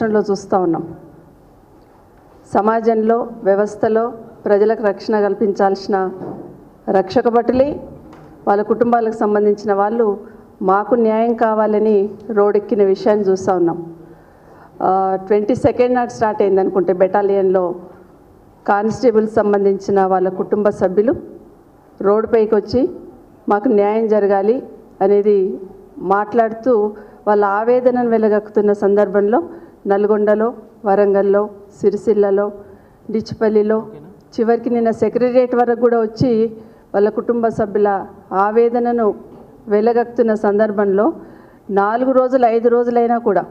రాష్ట్రంలో చూస్తూ ఉన్నాం సమాజంలో వ్యవస్థలో ప్రజలకు రక్షణ కల్పించాల్సిన రక్షక భటులే వాళ్ళ కుటుంబాలకు సంబంధించిన వాళ్ళు మాకు న్యాయం కావాలని రోడెక్కిన విషయాన్ని చూస్తూ ఉన్నాం ట్వంటీ సెకండ్ నాట్ స్టార్ట్ అయింది అనుకుంటే బెటాలియన్లో కానిస్టేబుల్స్ సంబంధించిన వాళ్ళ కుటుంబ సభ్యులు రోడ్డుపైకి వచ్చి మాకు న్యాయం జరగాలి అనేది మాట్లాడుతూ వాళ్ళ ఆవేదనను వెలగక్కుతున్న సందర్భంలో నల్గొండలో వరంగల్లో సిరిసిల్లలో డిచ్చిపల్లిలో చివరికి నిన్న సెక్రటరియట్ వరకు కూడా వచ్చి వాళ్ళ కుటుంబ సభ్యుల ఆవేదనను వెలగక్కుతున్న సందర్భంలో నాలుగు రోజులు ఐదు రోజులైనా కూడా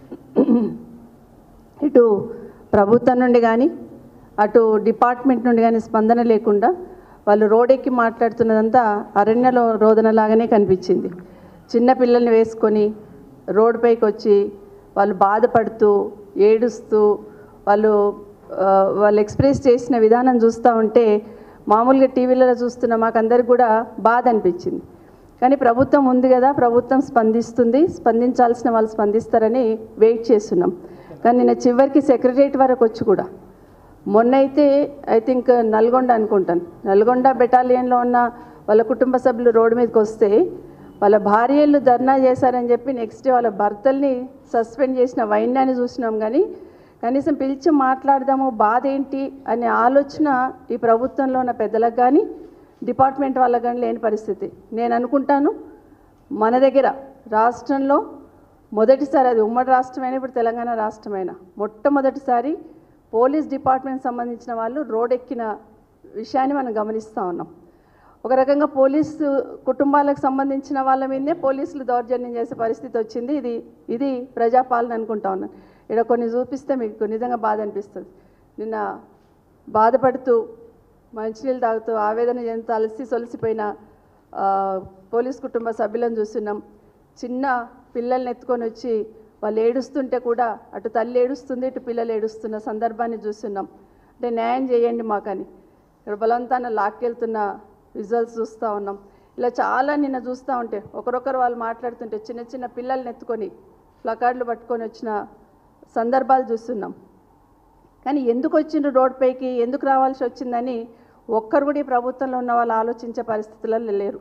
ఇటు ప్రభుత్వం నుండి కానీ అటు డిపార్ట్మెంట్ నుండి కానీ స్పందన లేకుండా వాళ్ళు రోడెక్కి మాట్లాడుతున్నదంతా అరణ్యలో రోదనలాగానే కనిపించింది చిన్న పిల్లల్ని వేసుకొని రోడ్డుపైకి వచ్చి వాళ్ళు బాధపడుతూ ఏడుస్తూ వాళ్ళు ఆ, వాళ్ళు ఎక్స్ప్రెస్ చేసిన విధానం చూస్తూ ఉంటే మామూలుగా టీవీలలో చూస్తున్న మాకందరికి కూడా బాధ అనిపించింది కానీ ప్రభుత్వం ఉంది కదా ప్రభుత్వం స్పందిస్తుంది స్పందించాల్సిన వాళ్ళు స్పందిస్తారని వెయిట్ చేస్తున్నాం కానీ నిన్న చివరికి సెక్రటరియట్ వరకు వచ్చి కూడా మొన్న అయితే ఐ థింక్ నల్గొండ అనుకుంటాను నల్గొండ బెటాలియన్లో ఉన్న వాళ్ళ కుటుంబ సభ్యులు రోడ్డు మీదకి వస్తే వాళ్ళ భార్యలు ధర్నా చేశారని చెప్పి నెక్స్ట్ డే వాళ్ళ భర్తల్ని సస్పెండ్ చేసిన వైన్యాన్ని చూసినాం కానీ కనీసం పిలిచి మాట్లాడదాము బాధ ఏంటి అనే ఆలోచన ఈ ప్రభుత్వంలో ఉన్న పెద్దలకు కానీ డిపార్ట్మెంట్ వాళ్ళకి కానీ లేని పరిస్థితి నేను అనుకుంటాను మన దగ్గర రాష్ట్రంలో మొదటిసారి అది ఉమ్మడి రాష్ట్రమైనా ఇప్పుడు తెలంగాణ రాష్ట్రమైనా మొట్టమొదటిసారి పోలీస్ డిపార్ట్మెంట్ సంబంధించిన వాళ్ళు రోడ్ ఎక్కిన విషయాన్ని మనం గమనిస్తూ ఉన్నాం ఒక రకంగా పోలీసు కుటుంబాలకు సంబంధించిన వాళ్ళ మీదనే పోలీసులు దౌర్జన్యం చేసే పరిస్థితి వచ్చింది ఇది ఇది ప్రజాపాలన అనుకుంటా ఉన్నాను ఇక్కడ కొన్ని చూపిస్తే మీకు నిజంగా బాధ అనిపిస్తుంది నిన్న బాధపడుతూ మంచినీళ్ళు తాగుతూ ఆవేదన చెందుతూ అలసి సొలిసిపోయిన ఆ, పోలీస్ కుటుంబ సభ్యులను చూస్తున్నాం చిన్న పిల్లల్ని ఎత్తుకొని వచ్చి వాళ్ళు ఏడుస్తుంటే కూడా అటు తల్లి ఏడుస్తుంది ఇటు పిల్లలు ఏడుస్తున్న సందర్భాన్ని చూస్తున్నాం అంటే న్యాయం చేయండి మాకని ఇక్కడ బలవంతాన లాక్కెళ్తున్న విజువల్స్ చూస్తూ ఉన్నాం ఇలా చాలా నిన్న చూస్తూ ఉంటే ఒకరొకరు వాళ్ళు మాట్లాడుతుంటే చిన్న చిన్న పిల్లల్ని ఎత్తుకొని ప్లకార్డులు పట్టుకొని వచ్చిన సందర్భాలు చూస్తున్నాం కానీ ఎందుకు వచ్చిండ్రు రోడ్డుపైకి ఎందుకు రావాల్సి వచ్చిందని ఒక్కరు కూడా ఈ ప్రభుత్వంలో ఉన్న వాళ్ళు ఆలోచించే పరిస్థితులలో లేరు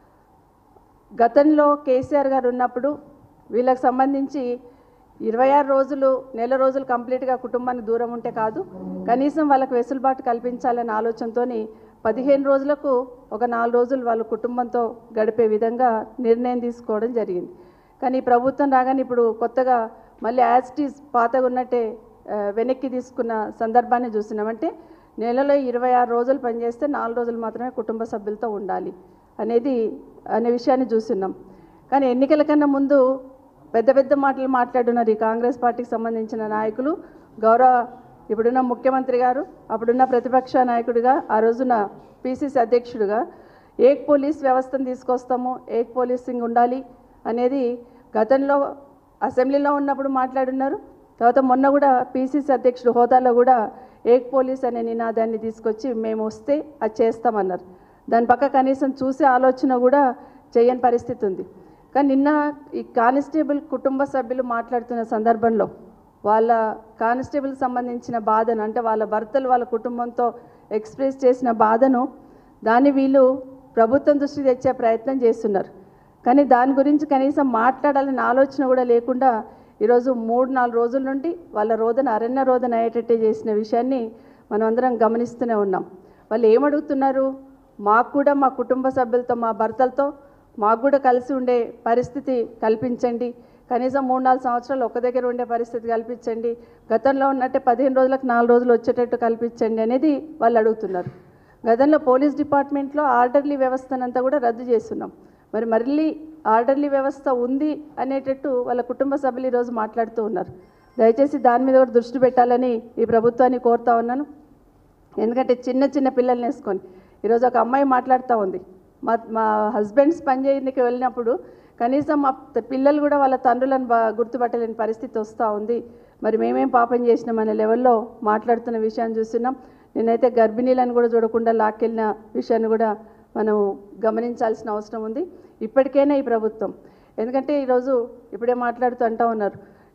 గతంలో కేసీఆర్ గారు ఉన్నప్పుడు వీళ్ళకి సంబంధించి ఇరవై ఆరు రోజులు నెల రోజులు కంప్లీట్గా కుటుంబానికి దూరం ఉంటే కాదు కనీసం వాళ్ళకి వెసులుబాటు కల్పించాలనే ఆలోచనతో పదిహేను రోజులకు ఒక నాలుగు రోజులు వాళ్ళ కుటుంబంతో గడిపే విధంగా నిర్ణయం తీసుకోవడం జరిగింది కానీ ఈ ప్రభుత్వం రాగానే ఇప్పుడు కొత్తగా మళ్ళీ యాజ్ టీజ్ పాతగా ఉన్నట్టే ఆ, వెనక్కి తీసుకున్న సందర్భాన్ని చూస్తున్నాం అంటే నెలలో ఇరవై ఆరు రోజులు పనిచేస్తే నాలుగు రోజులు మాత్రమే కుటుంబ సభ్యులతో ఉండాలి అనేది అనే విషయాన్ని చూస్తున్నాం కానీ ఎన్నికల కన్నా ముందు పెద్ద పెద్ద మాటలు మాట్లాడున్నారు ఈ కాంగ్రెస్ పార్టీకి సంబంధించిన నాయకులు గౌరవ ఇప్పుడున్న ముఖ్యమంత్రి గారు అప్పుడున్న ప్రతిపక్ష నాయకుడిగా ఆ రోజున పిసిసి అధ్యక్షుడిగా ఏక్ పోలీస్ వ్యవస్థను తీసుకొస్తాము ఏక్ పోలీసింగ్ ఉండాలి అనేది గతంలో అసెంబ్లీలో ఉన్నప్పుడు మాట్లాడున్నారు తర్వాత మొన్న కూడా పిసిసి అధ్యక్షుడు హోదాలో కూడా ఏక్ పోలీస్ అనే నినాదాన్ని తీసుకొచ్చి మేము వస్తే అది చేస్తామన్నారు దాని పక్క కనీసం చూసే ఆలోచన కూడా చేయని పరిస్థితి ఉంది కానీ నిన్న ఈ కానిస్టేబుల్ కుటుంబ సభ్యులు మాట్లాడుతున్న సందర్భంలో వాళ్ళ కానిస్టేబుల్ సంబంధించిన బాధను అంటే వాళ్ళ భర్తలు వాళ్ళ కుటుంబంతో ఎక్స్ప్రెస్ చేసిన బాధను దాన్ని వీళ్ళు ప్రభుత్వం దృష్టి తెచ్చే ప్రయత్నం చేస్తున్నారు కానీ దాని గురించి కనీసం మాట్లాడాలనే ఆలోచన కూడా లేకుండా ఈరోజు మూడు నాలుగు రోజుల నుండి వాళ్ళ రోదన అరణ్య రోదన అయ్యేటట్టే చేసిన విషయాన్ని మనం అందరం గమనిస్తూనే ఉన్నాం వాళ్ళు ఏమడుగుతున్నారు మాకు కూడా మా కుటుంబ సభ్యులతో మా భర్తలతో మాకు కూడా కలిసి ఉండే పరిస్థితి కల్పించండి కనీసం మూడు నాలుగు సంవత్సరాలు ఒక దగ్గర ఉండే పరిస్థితి కల్పించండి గతంలో ఉన్నట్టే పదిహేను రోజులకు నాలుగు రోజులు వచ్చేటట్టు కల్పించండి అనేది వాళ్ళు అడుగుతున్నారు గతంలో పోలీస్ డిపార్ట్మెంట్లో ఆర్డర్లీ వ్యవస్థనంతా కూడా రద్దు చేస్తున్నాం మరి మళ్ళీ ఆర్డర్లీ వ్యవస్థ ఉంది అనేటట్టు వాళ్ళ కుటుంబ సభ్యులు ఈరోజు మాట్లాడుతూ ఉన్నారు దయచేసి దాని మీద కూడా దృష్టి పెట్టాలని ఈ ప్రభుత్వాన్ని కోరుతా ఉన్నాను ఎందుకంటే చిన్న చిన్న పిల్లల్ని వేసుకొని ఈరోజు ఒక అమ్మాయి మాట్లాడుతూ ఉంది మా మా హస్బెండ్స్ పని చేయడానికి వెళ్ళినప్పుడు కనీసం మా త- పిల్లలు కూడా వాళ్ళ తండ్రులను బా గుర్తుపట్టలేని పరిస్థితి వస్తూ ఉంది మరి మేమేం పాపం చేసినాం అనే లెవెల్లో మాట్లాడుతున్న విషయాన్ని చూస్తున్నాం నేనైతే గర్భిణీలను కూడా చూడకుండా లాక్కెళ్ళిన విషయాన్ని కూడా మనం గమనించాల్సిన అవసరం ఉంది ఇప్పటికైనా ఈ ప్రభుత్వం ఎందుకంటే ఈరోజు ఇప్పుడే మాట్లాడుతూ అంటా ఉన్నారు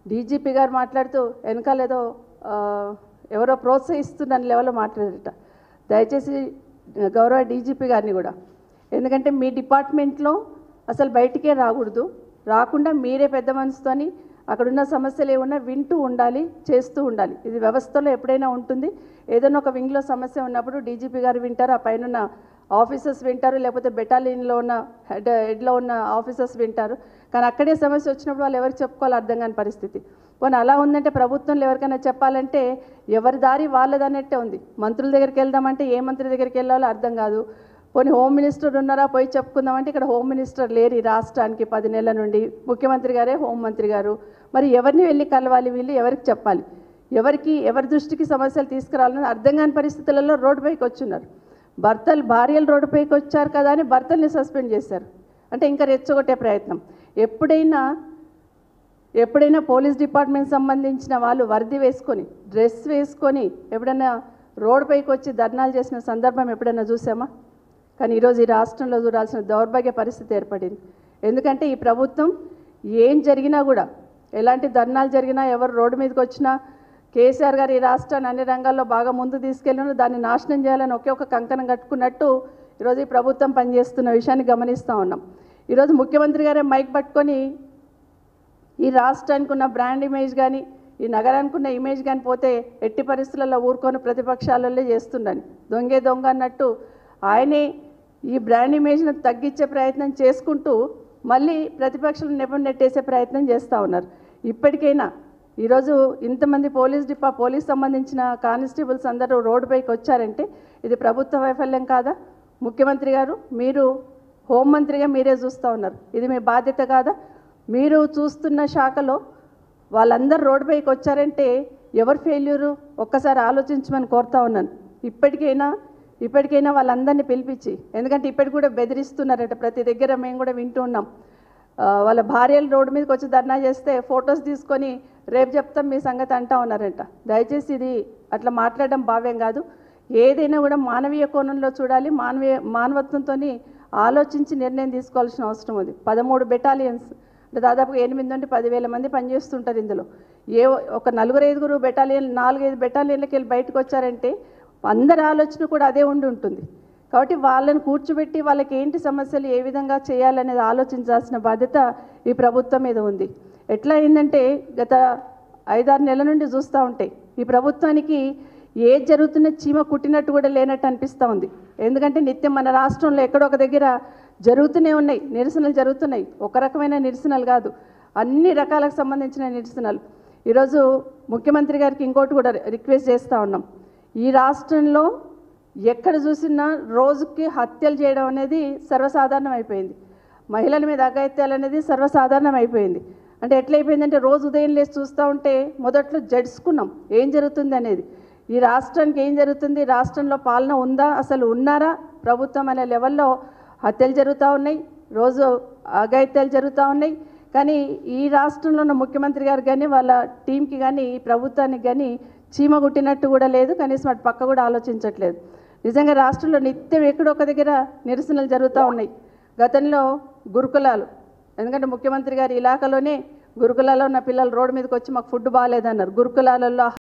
డీజీపీ గారు మాట్లాడుతూ వెనకాల ఏదో ఆ, ఎవరో ప్రోత్సహిస్తున్న లెవెల్లో మాట్లాడారట దయచేసి గౌరవ డీజీపీ గారిని కూడా ఎందుకంటే మీ డిపార్ట్మెంట్లో అసలు బయటికే రాకూడదు రాకుండా మీరే పెద్ద మనసుతోని అక్కడున్న సమస్యలు ఏమన్నా వింటూ ఉండాలి చేస్తూ ఉండాలి ఇది వ్యవస్థలో ఎప్పుడైనా ఉంటుంది ఏదైనా ఒక వింగ్లో సమస్య ఉన్నప్పుడు డీజీపీ గారు వింటారు ఆ పైన ఆఫీసర్స్ వింటారు లేకపోతే బెటాలియన్లో ఉన్న హెడ్ హెడ్లో ఉన్న ఆఫీసర్స్ వింటారు కానీ అక్కడే సమస్య వచ్చినప్పుడు వాళ్ళు ఎవరికి చెప్పుకోవాలో అర్థం కాని పరిస్థితి పోనీ అలా ఉందంటే ప్రభుత్వంలో ఎవరికైనా చెప్పాలంటే ఎవరి దారి వాళ్ళదన్నట్టే ఉంది మంత్రుల దగ్గరికి వెళ్దామంటే ఏ మంత్రి దగ్గరికి వెళ్ళాలో అర్థం కాదు పోనీ హోమ్ మినిస్టర్ ఉన్నారా పోయి చెప్పుకుందామంటే ఇక్కడ హోమ్ మినిస్టర్ లేరు ఈ రాష్ట్రానికి పది నెలల నుండి ముఖ్యమంత్రి గారే హోం మంత్రి గారు మరి ఎవరిని వెళ్ళి కలవాలి వీళ్ళు ఎవరికి చెప్పాలి ఎవరికి ఎవరి దృష్టికి సమస్యలు తీసుకురావాలని అర్థం కాని పరిస్థితులలో రోడ్డుపైకి వచ్చున్నారు భర్తలు భార్యలు రోడ్డుపైకి వచ్చారు కదా అని భర్తల్ని సస్పెండ్ చేశారు అంటే ఇంకా రెచ్చగొట్టే ప్రయత్నం ఎప్పుడైనా ఎప్పుడైనా పోలీస్ డిపార్ట్మెంట్ సంబంధించిన వాళ్ళు వర్ది వేసుకొని డ్రెస్ వేసుకొని ఎప్పుడైనా రోడ్డుపైకి వచ్చి ధర్నాలు చేసిన సందర్భం ఎప్పుడైనా చూసామా కానీ ఈరోజు ఈ రాష్ట్రంలో చూడాల్సిన దౌర్భాగ్య పరిస్థితి ఏర్పడింది ఎందుకంటే ఈ ప్రభుత్వం ఏం జరిగినా కూడా ఎలాంటి ధర్నాలు జరిగినా ఎవరు రోడ్డు మీదకి వచ్చినా కేసీఆర్ గారు ఈ రాష్ట్రాన్ని అన్ని రంగాల్లో బాగా ముందు తీసుకెళ్ళిన దాన్ని నాశనం చేయాలని ఒకే ఒక కంకణం కట్టుకున్నట్టు ఈరోజు ఈ ప్రభుత్వం పనిచేస్తున్న విషయాన్ని గమనిస్తూ ఉన్నాం ఈరోజు ముఖ్యమంత్రి గారే మైక్ పట్టుకొని ఈ రాష్ట్రానికి ఉన్న బ్రాండ్ ఇమేజ్ కానీ ఈ నగరానికి ఉన్న ఇమేజ్ కానీ పోతే ఎట్టి పరిస్థితులలో ఊరుకొని ప్రతిపక్షాలలో చేస్తుండని దొంగే దొంగ అన్నట్టు ఆయనే ఈ బ్రాండ్ ఇమేజ్ను తగ్గించే ప్రయత్నం చేసుకుంటూ మళ్ళీ ప్రతిపక్షాలను నెపం నెట్టేసే ప్రయత్నం చేస్తూ ఉన్నారు ఇప్పటికైనా ఈరోజు ఇంతమంది పోలీస్ డిపా పోలీస్ సంబంధించిన కానిస్టేబుల్స్ అందరూ రోడ్డుపైకి వచ్చారంటే ఇది ప్రభుత్వ వైఫల్యం కాదా ముఖ్యమంత్రి గారు మీరు హోంమంత్రిగా మీరే చూస్తూ ఉన్నారు ఇది మీ బాధ్యత కాదా మీరు చూస్తున్న శాఖలో వాళ్ళందరూ రోడ్డుపైకి వచ్చారంటే ఎవరు ఫెయిల్యూరు ఒక్కసారి ఆలోచించమని కోరుతా ఉన్నాను ఇప్పటికైనా ఇప్పటికైనా వాళ్ళందరినీ పిలిపించి ఎందుకంటే ఇప్పటికి కూడా బెదిరిస్తున్నారట ప్రతి దగ్గర మేము కూడా వింటూ ఉన్నాం ఆ, వాళ్ళ భార్యలు రోడ్డు మీదకి వచ్చి ధర్నా చేస్తే ఫొటోస్ తీసుకొని రేపు చెప్తాం మీ సంగతి అంటా ఉన్నారంట దయచేసి ఇది అట్లా మాట్లాడడం భావ్యం కాదు ఏదైనా కూడా మానవీయ కోణంలో చూడాలి మానవీయ మానవత్వంతో ఆలోచించి నిర్ణయం తీసుకోవాల్సిన అవసరం ఉంది పదమూడు బెటాలియన్స్ అంటే దాదాపుగా ఎనిమిది నుండి పదివేల మంది పనిచేస్తుంటారు ఇందులో ఏ ఒక నలుగురు ఐదుగురు బెటాలియన్ నాలుగైదు బెటాలియన్లకి వెళ్ళి బయటకు వచ్చారంటే అందరి ఆలోచన కూడా అదే ఉండి ఉంటుంది కాబట్టి వాళ్ళని కూర్చోబెట్టి వాళ్ళకి ఏంటి సమస్యలు ఏ విధంగా చేయాలనేది ఆలోచించాల్సిన బాధ్యత ఈ ప్రభుత్వం మీద ఉంది ఎట్లా అయిందంటే గత ఐదారు నెలల నుండి చూస్తూ ఉంటే ఈ ప్రభుత్వానికి ఏది జరుగుతున్న చీమ కుట్టినట్టు కూడా లేనట్టు అనిపిస్తూ ఉంది ఎందుకంటే నిత్యం మన రాష్ట్రంలో ఎక్కడో ఒక దగ్గర జరుగుతూనే ఉన్నాయి నిరసనలు జరుగుతున్నాయి ఒక రకమైన నిరసనలు కాదు అన్ని రకాలకు సంబంధించిన నిరసనలు ఈరోజు ముఖ్యమంత్రి గారికి ఇంకోటి కూడా రిక్వెస్ట్ చేస్తూ ఉన్నాం ఈ రాష్ట్రంలో ఎక్కడ చూసినా రోజుకి హత్యలు చేయడం అనేది సర్వసాధారణం అయిపోయింది మహిళల మీద అఘాయిత్యాలు అనేది సర్వసాధారణం అయిపోయింది అంటే ఎట్లయిపోయిందంటే రోజు ఉదయం లేచి చూస్తూ ఉంటే మొదట్లో జడ్చుకున్నాం ఏం జరుగుతుంది అనేది ఈ రాష్ట్రానికి ఏం జరుగుతుంది రాష్ట్రంలో పాలన ఉందా అసలు ఉన్నారా ప్రభుత్వం అనే లెవెల్లో హత్యలు జరుగుతూ ఉన్నాయి రోజు అఘాయిత్యాలు జరుగుతూ ఉన్నాయి కానీ ఈ రాష్ట్రంలో ఉన్న ముఖ్యమంత్రి గారు కానీ వాళ్ళ టీంకి కానీ ఈ ప్రభుత్వానికి కానీ చీమ కుట్టినట్టు కూడా లేదు కనీసం అటు పక్క కూడా ఆలోచించట్లేదు నిజంగా రాష్ట్రంలో నిత్యం ఎక్కడో ఒక దగ్గర నిరసనలు జరుగుతూ ఉన్నాయి గతంలో గురుకులాలు ఎందుకంటే ముఖ్యమంత్రి గారి ఇలాకాలోనే గురుకులాల్లో ఉన్న పిల్లలు రోడ్డు మీదకి వచ్చి మాకు ఫుడ్ బాగాలేదన్నారు గురుకులాలలో